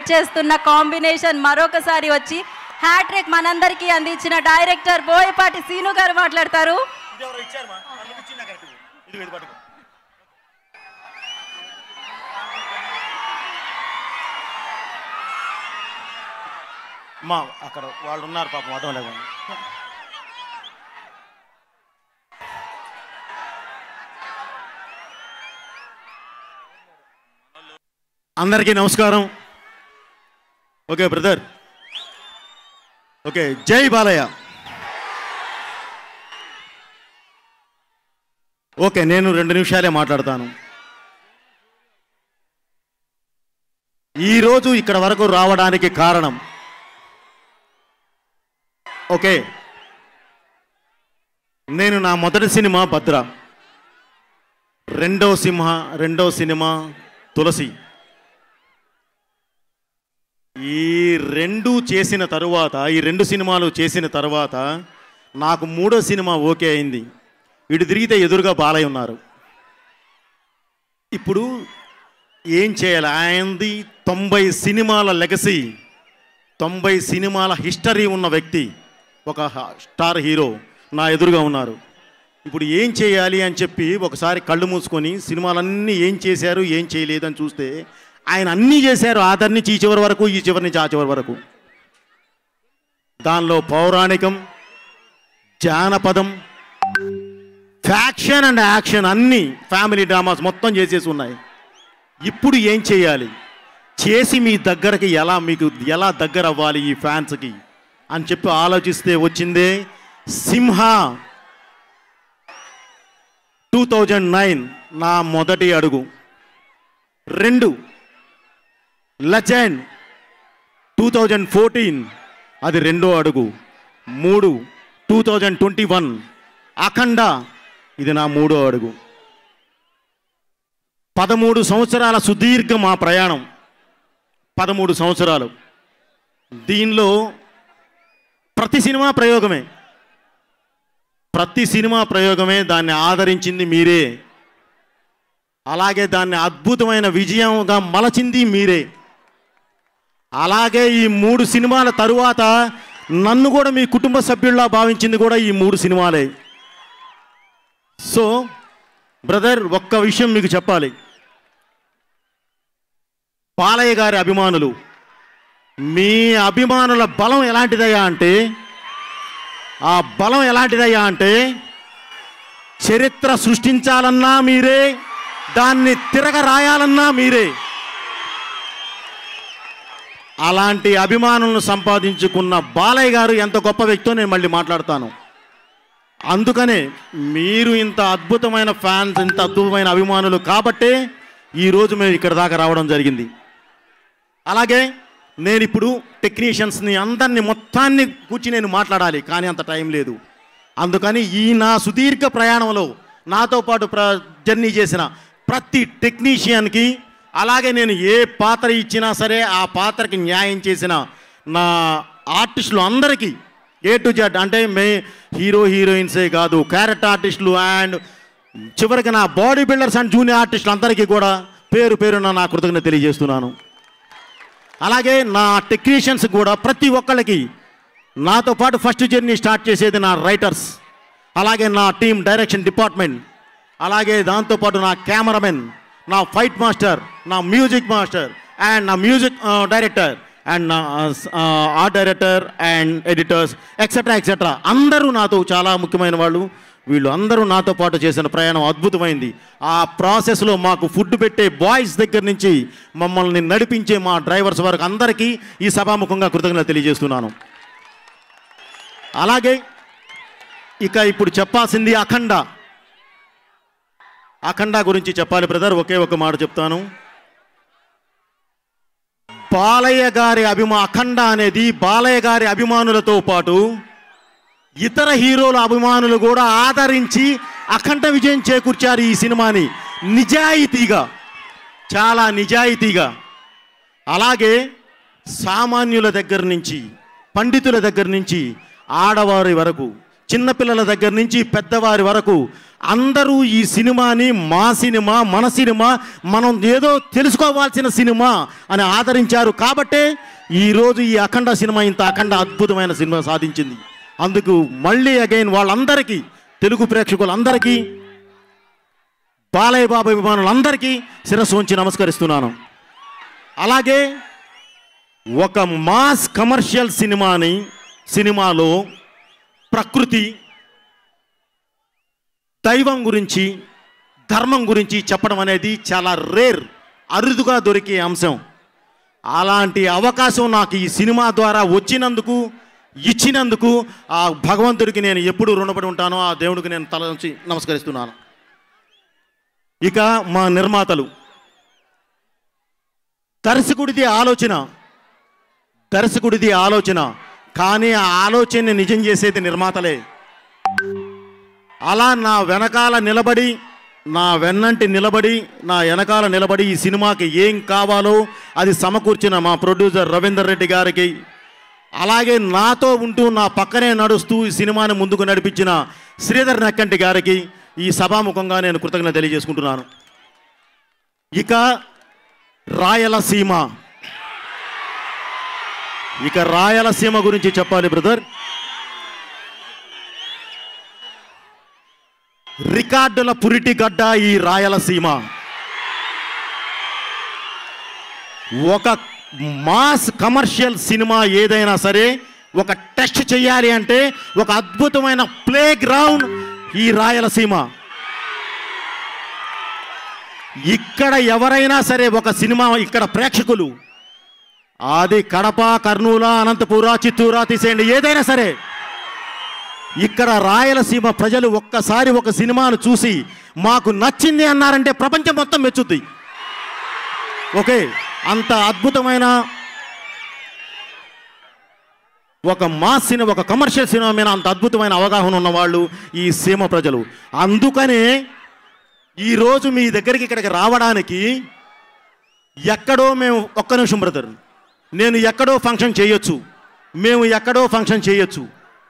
చేస్తున్న కాంబినేషన్ మరొకసారి వచ్చి హ్యాట్రిక్ మనందరికీ అందించిన డైరెక్టర్ బోయపాటి సీను గారు మాట్లాడతారు మా అక్కడ వాళ్ళు ఉన్నారు పాపం అర్థం లేదు అందరికీ నమస్కారం ఓకే బ్రదర్ ఓకే జై బాలయ్య ఓకే నేను రెండు నిమిషాలే మాట్లాడతాను ఈరోజు ఇక్కడ వరకు రావడానికి కారణం ఓకే నేను నా మొదటి సినిమా భద్ర రెండో సింహ రెండో సినిమా తులసి ఈ రెండు చేసిన తరువాత ఈ రెండు సినిమాలు చేసిన తరువాత నాకు మూడో సినిమా ఓకే అయింది ఇటు తిరిగితే ఎదురుగా బాలయ్య ఉన్నారు ఇప్పుడు ఏం చేయాలి ఆయనది తొంభై సినిమాల లెగసీ తొంభై సినిమాల హిస్టరీ ఉన్న వ్యక్తి ఒక హ- స్టార్ హీరో నా ఎదురుగా ఉన్నారు ఇప్పుడు ఏం చేయాలి అని చెప్పి ఒకసారి కళ్ళు మూసుకొని సినిమాలన్నీ ఏం చేశారు ఏం చేయలేదు అని చూస్తే ఆయన అన్నీ చేశారు ఆదరి నుంచి ఈ చివరి వరకు ఈ చివరి నుంచి ఆ చివరి వరకు దానిలో పౌరాణికం జానపదం ఫ్యాక్షన్ అండ్ యాక్షన్ అన్నీ ఫ్యామిలీ డ్రామాస్ మొత్తం చేసేసి ఉన్నాయి ఇప్పుడు ఏం చేయాలి చేసి మీ దగ్గరకి ఎలా మీకు ఎలా దగ్గర అవ్వాలి ఈ ఫ్యాన్స్కి అని చెప్పి ఆలోచిస్తే వచ్చిందే సింహ టూ థౌజండ్ నైన్ నా మొదటి అడుగు రెండు లెజెండ్ టూ థౌజండ్ ఫోర్టీన్ అది రెండో అడుగు మూడు two thousand twenty one Akhanda ఇది నా మూడో అడుగు పదమూడు సంవత్సరాల సుదీర్ఘ మా ప్రయాణం పదమూడు సంవత్సరాలు దీనిలో ప్రతి సినిమా ప్రయోగమే ప్రతి సినిమా ప్రయోగమే దాన్ని ఆదరించింది మీరే అలాగే దాన్ని అద్భుతమైన విజయంగా మలచింది మీరే అలాగే ఈ మూడు సినిమాల తరువాత నన్ను కూడా మీ కుటుంబ సభ్యుల్లా భావించింది కూడా ఈ మూడు సినిమాలే సో బ్రదర్ ఒక్క విషయం మీకు చెప్పాలి బాలయ్య గారి అభిమానులు మీ అభిమానుల బలం ఎలాంటిదయ్యా అంటే ఆ బలం ఎలాంటిదయ్యా అంటే చరిత్ర సృష్టించాలన్నా మీరే దాన్ని తిరగ రాయాలన్నా మీరే అలాంటి అభిమానులను సంపాదించుకున్న బాలయ్య గారు ఎంత గొప్ప వ్యక్తో నేను మళ్ళీ మాట్లాడతాను అందుకనే మీరు ఇంత అద్భుతమైన ఫ్యాన్స్ ఇంత అద్భుతమైన అభిమానులు కాబట్టే ఈరోజు మేము ఇక్కడ దాకా రావడం జరిగింది అలాగే నేను ఇప్పుడు టెక్నీషియన్స్ని అందరినీ మొత్తాన్ని కూర్చి నేను మాట్లాడాలి కానీ అంత టైం లేదు అందుకని ఈ నా సుదీర్ఘ ప్రయాణంలో నాతో పాటు ప్ర జర్నీ చేసిన ప్రతి టెక్నీషియన్కి అలాగే నేను ఏ పాత్ర ఇచ్చినా సరే ఆ పాత్రకి న్యాయం చేసిన నా ఆర్టిస్టులు అందరికీ ఏ టు జెడ్ అంటే మే హీరో హీరోయిన్సే కాదు క్యారెక్టర్ ఆర్టిస్టులు అండ్ చివరికి నా బాడీ బిల్డర్స్ అండ్ జూనియర్ ఆర్టిస్టులు అందరికీ కూడా పేరు పేరున నా కృతజ్ఞత తెలియజేస్తున్నాను అలాగే నా టెక్నీషియన్స్ కూడా ప్రతి ఒక్కళ్ళకి నాతో పాటు ఫస్ట్ జర్నీ స్టార్ట్ చేసేది నా రైటర్స్ అలాగే నా టీమ్ డైరెక్షన్ డిపార్ట్మెంట్ అలాగే దాంతోపాటు నా కెమెరామెన్ నా ఫైట్ మాస్టర్ నా మ్యూజిక్ మాస్టర్ అండ్ నా మ్యూజిక్ డైరెక్టర్ అండ్ నా art director and editors etcetera etcetera అందరూ నాతో చాలా ముఖ్యమైన వాళ్ళు వీళ్ళు అందరూ నాతో పాటు చేసిన ప్రయాణం అద్భుతమైంది ఆ ప్రాసెస్లో మాకు ఫుడ్ పెట్టే బాయ్స్ దగ్గర నుంచి మమ్మల్ని నడిపించే మా డ్రైవర్స్ వరకు అందరికీ ఈ సభాముఖంగా కృతజ్ఞత తెలియజేస్తున్నాను అలాగే ఇక ఇప్పుడు చెప్పాల్సింది అఖండ అఖండ గురించి చెప్పాలి బ్రదర్ ఒకే ఒక మాట చెప్తాను బాలయ్య గారి అభిమా అఖండ అనేది బాలయ్య గారి అభిమానులతో పాటు ఇతర హీరోల అభిమానులు కూడా ఆదరించి అఖండ విజయం చేకూర్చారు ఈ సినిమాని నిజాయితీగా చాలా నిజాయితీగా అలాగే సామాన్యుల దగ్గర నుంచి పండితుల దగ్గర నుంచి ఆడవారి వరకు చిన్నపిల్లల దగ్గర నుంచి పెద్దవారి వరకు అందరూ ఈ సినిమాని మా సినిమా మన సినిమా మనం ఏదో తెలుసుకోవాల్సిన సినిమా అని ఆదరించారు కాబట్టే ఈరోజు ఈ అఖండ సినిమా ఇంత అఖండ అద్భుతమైన సినిమా సాధించింది అందుకు మళ్ళీ అగైన్ వాళ్ళందరికీ తెలుగు ప్రేక్షకులందరికీ బాలయ్య బాబు అభిమానులందరికీ శిరస్సు ఉంచి నమస్కరిస్తున్నాను అలాగే ఒక మాస్ కమర్షియల్ సినిమాని సినిమాలో ప్రకృతి దైవం గురించి ధర్మం గురించి చెప్పడం అనేది చాలా రేర్ అరుదుగా దొరికే అంశం అలాంటి అవకాశం నాకు ఈ సినిమా ద్వారా వచ్చినందుకు ఇచ్చినందుకు ఆ భగవంతుడికి నేను ఎప్పుడు రుణపడి ఉంటానో ఆ దేవుడికి నేను తల నుంచి నమస్కరిస్తున్నాను ఇక మా నిర్మాతలు దర్శకుడిది ఆలోచన దర్శకుడిది ఆలోచన కానీ ఆ ఆలోచనని నిజం చేసేది నిర్మాతలే అలా నా వెనకాల నిలబడి నా వెన్నంటి నిలబడి నా వెనకాల నిలబడి ఈ సినిమాకి ఏం కావాలో అది సమకూర్చిన మా ప్రొడ్యూసర్ రవీందర్ రెడ్డి గారికి అలాగే నాతో ఉంటూ నా పక్కనే నడుస్తూ ఈ సినిమాని ముందుకు నడిపించిన శ్రీధర్ నక్కంటి గారికి ఈ సభాముఖంగా నేను కృతజ్ఞత తెలియజేసుకుంటున్నాను ఇక రాయలసీమ ఇక రాయలసీమ గురించి చెప్పాలి బ్రదర్ రికార్డుల పురిటిగడ్డ ఈ రాయలసీమ ఒక మాస్ కమర్షియల్ సినిమా ఏదైనా సరే ఒక టెస్ట్ చేయాలి అంటే ఒక అద్భుతమైన ప్లే గ్రౌండ్ ఈ రాయలసీమ ఇక్కడ ఎవరైనా సరే ఒక సినిమా ఇక్కడ ప్రేక్షకులు అది కడప కర్నూలు అనంతపుర చిత్తూరా తీసేయండి ఏదైనా సరే ఇక్కడ రాయలసీమ ప్రజలు ఒక్కసారి ఒక సినిమాను చూసి మాకు నచ్చింది అన్నారంటే ప్రపంచం మొత్తం మెచ్చుద్ది ఓకే అంత అద్భుతమైన ఒక మాస్ సినిమా ఒక కమర్షియల్ సినిమా మీద అంత అద్భుతమైన అవగాహన ఉన్న వాళ్ళు ఈ సీమ ప్రజలు అందుకనే ఈరోజు మీ దగ్గరికి ఇక్కడికి రావడానికి ఎక్కడో మేము ఒక్క నిమిషం బ్రదర్ నేను ఎక్కడో ఫంక్షన్ చేయొచ్చు మేము ఎక్కడో ఫంక్షన్ చేయొచ్చు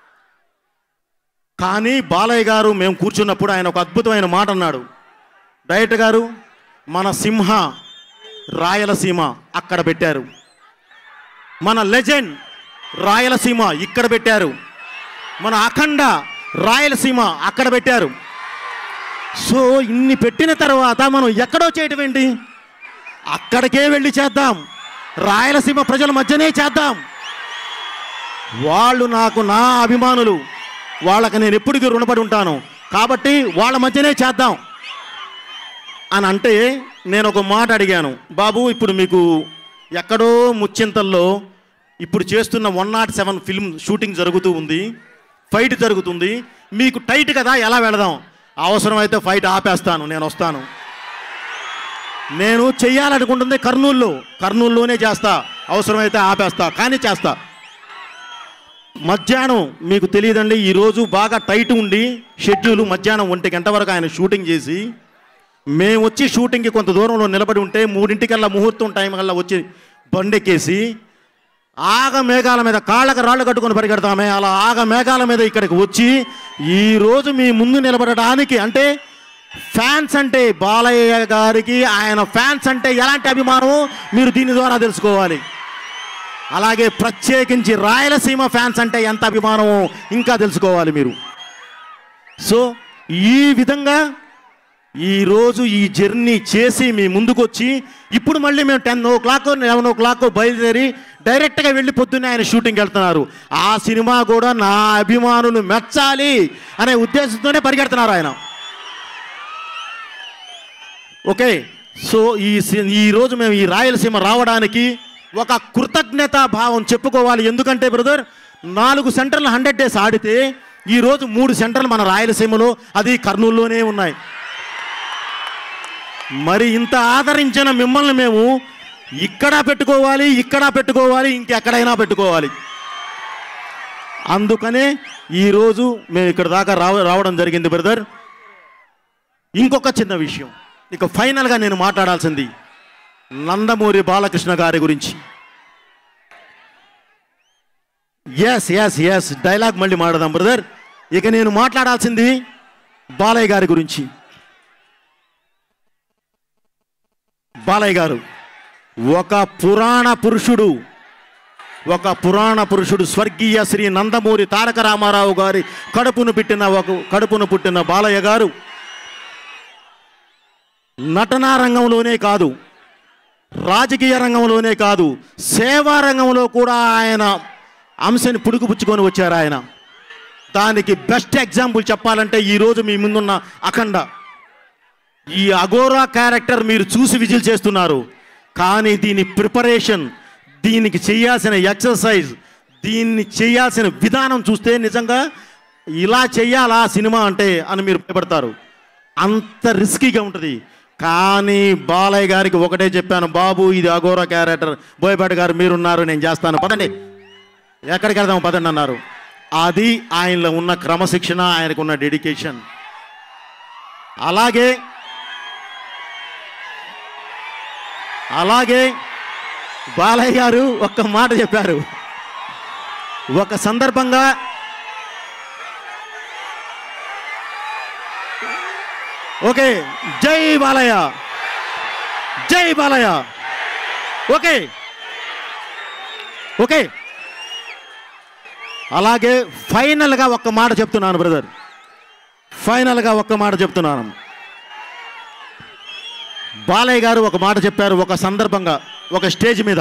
కానీ బాలయ్య గారు మేము కూర్చున్నప్పుడు ఆయన ఒక అద్భుతమైన మాట అన్నాడు డైరెక్టర్ గారు మన సింహ రాయలసీమ అక్కడ పెట్టారు మన లెజెండ్ రాయలసీమ ఇక్కడ పెట్టారు మన అఖండ రాయలసీమ అక్కడ పెట్టారు సో ఇన్ని పెట్టిన తర్వాత మనం ఎక్కడో చేయటం ఏంటి అక్కడికే వెళ్ళి చేద్దాం రాయలసీమ ప్రజల మధ్యనే చేద్దాం వాళ్ళు నాకు నా అభిమానులు వాళ్ళకి నేను ఎప్పటికీ రుణపడి ఉంటాను కాబట్టి వాళ్ళ మధ్యనే చేద్దాం అని అంటే నేను ఒక మాట అడిగాను బాబు ఇప్పుడు మీకు ఎక్కడో ముచ్చింతల్లో ఇప్పుడు చేస్తున్న one not seven film shooting జరుగుతూ ఉంది ఫైట్ జరుగుతుంది మీకు టైట్ కదా ఎలా వెళదాం అవసరమైతే ఫైట్ ఆపేస్తాను నేను వస్తాను నేను చెయ్యాలనుకుంటుంది కర్నూల్లో కర్నూలులోనే చేస్తా అవసరమైతే ఆపేస్తా కానీ చేస్తా మధ్యాహ్నం మీకు తెలియదండి ఈరోజు బాగా టైట్ ఉండి షెడ్యూల్ మధ్యాహ్నం ఒంటి గంట వరకు ఆయన షూటింగ్ చేసి మేము వచ్చి షూటింగ్కి కొంత దూరంలో నిలబడి ఉంటే మూడింటికల్లా ముహూర్తం టైం కల్లా వచ్చి బండెక్కేసి ఆగ మేఘాల మీద కాళ్ళకి రాళ్ళు కట్టుకొని పరిగెడతామే అలా ఆగ మేఘాల మీద ఇక్కడికి వచ్చి ఈరోజు మీ ముందు నిలబడడానికి అంటే ఫ్యాన్స్ అంటే బాలయ్య గారికి ఆయన ఫ్యాన్స్ అంటే ఎలాంటి అభిమానమో మీరు దీని ద్వారా తెలుసుకోవాలి అలాగే ప్రత్యేకించి రాయలసీమ ఫ్యాన్స్ అంటే ఎంత అభిమానమో ఇంకా తెలుసుకోవాలి మీరు సో ఈ విధంగా ఈరోజు ఈ జర్నీ చేసి మీ ముందుకు వచ్చి ఇప్పుడు మళ్ళీ మేము ten o'clock eleven o'clock బయలుదేరి డైరెక్ట్గా వెళ్ళి పొద్దున్నే ఆయన షూటింగ్ వెళ్తున్నారు ఆ సినిమా కూడా నా అభిమానులు మెచ్చాలి అనే ఉద్దేశంతోనే పరిగెడుతున్నారు ఆయన ఓకే సో ఈ సి- ఈ రోజు మేము ఈ రాయలసీమ రావడానికి ఒక కృతజ్ఞతా భావం చెప్పుకోవాలి ఎందుకంటే బ్రదర్ నాలుగు సెంటర్లు హండ్రెడ్ డేస్ ఆడితే ఈ రోజు మూడు సెంటర్లు మన రాయలసీమలో అది కర్నూలులోనే ఉన్నాయి మరి ఇంత ఆదరించిన మిమ్మల్ని మేము ఇక్కడ పెట్టుకోవాలి ఇక్కడ పెట్టుకోవాలి ఇంకెక్కడైనా పెట్టుకోవాలి అందుకనే ఈరోజు మేము ఇక్కడ దాకా రావ రావడం జరిగింది బ్రదర్ ఇంకొక చిన్న విషయం ఇక ఫైనల్గా నేను మాట్లాడాల్సింది నందమూరి బాలకృష్ణ గారి గురించి ఎస్ ఎస్ ఎస్ డైలాగ్ మళ్ళీ మాట్లాడదాం బ్రదర్ ఇక నేను మాట్లాడాల్సింది బాలయ్య గారి గురించి బాలయ్య గారు ఒక పురాణ పురుషుడు ఒక పురాణ పురుషుడు స్వర్గీయ శ్రీ నందమూరి తారక రామారావు గారి కడుపును పెట్టిన ఒక కడుపును పుట్టిన బాలయ్య గారు నటనా రంగంలోనే కాదు రాజకీయ రంగంలోనే కాదు సేవా రంగంలో కూడా ఆయన అంశాన్ని పుడుకుపుచ్చుకొని వచ్చారు ఆయన దానికి బెస్ట్ ఎగ్జాంపుల్ చెప్పాలంటే ఈరోజు మీ ముందున్న అఖండ ఈ అగోరా క్యారెక్టర్ మీరు చూసి విజిల్ చేస్తున్నారు కానీ దీని ప్రిపరేషన్ దీనికి చేయాల్సిన ఎక్సర్సైజ్ దీన్ని చేయాల్సిన విధానం చూస్తే నిజంగా ఇలా చెయ్యాలా సినిమా అంటే అని మీరు భయపడతారు అంత రిస్కీగా ఉంటుంది కానీ బాలయ్య గారికి ఒకటే చెప్పాను బాబు ఇది అఘోరా క్యారెక్టర్ బోయపాటి గారు మీరున్నారు నేను చేస్తాను పదండి ఎక్కడికి వెళ్దాం పదండి అన్నారు అది ఆయనలో ఉన్న క్రమశిక్షణ ఆయనకు ఉన్న డెడికేషన్ అలాగే అలాగే బాలయ్య గారు ఒక్క మాట చెప్పారు ఒక సందర్భంగా ఓకే జై బాలయ్య జై బాలయ్య ఓకే ఓకే అలాగే ఫైనల్గా ఒక్క మాట చెప్తున్నాను బ్రదర్ ఫైనల్గా ఒక్క మాట చెప్తున్నాను బాలయ్య గారు ఒక మాట చెప్పారు ఒక సందర్భంగా ఒక స్టేజ్ మీద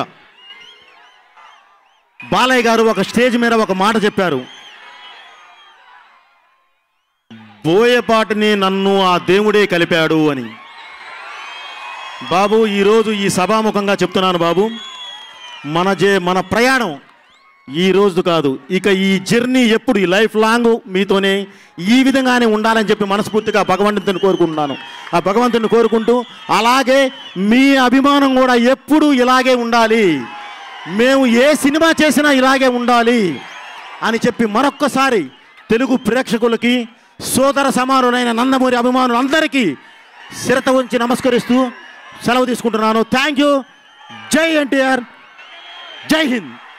బాలయ్య గారు ఒక స్టేజ్ మీద ఒక మాట చెప్పారు బోయపాటిని నన్ను ఆ దేవుడే కలిపాడు అని బాబు ఈరోజు ఈ సభాముఖంగా చెప్తున్నాను బాబు మన జే మన ప్రయాణం ఈ రోజు కాదు ఇక ఈ జర్నీ ఎప్పుడు ఈ లైఫ్ లాంగ్ మీతోనే ఈ విధంగానే ఉండాలని చెప్పి మనస్ఫూర్తిగా భగవంతుని కోరుకుంటున్నాను ఆ భగవంతుని కోరుకుంటూ అలాగే మీ అభిమానం కూడా ఎప్పుడు ఇలాగే ఉండాలి మేము ఏ సినిమా చేసినా ఇలాగే ఉండాలి అని చెప్పి మరొక్కసారి తెలుగు ప్రేక్షకులకి సోదర సమానులైన నందమూరి అభిమానులందరికీ శిరత ఉంచి నమస్కరిస్తూ సెలవు తీసుకుంటున్నాను థ్యాంక్ యూ జై ఎన్టీఆర్ జై హింద్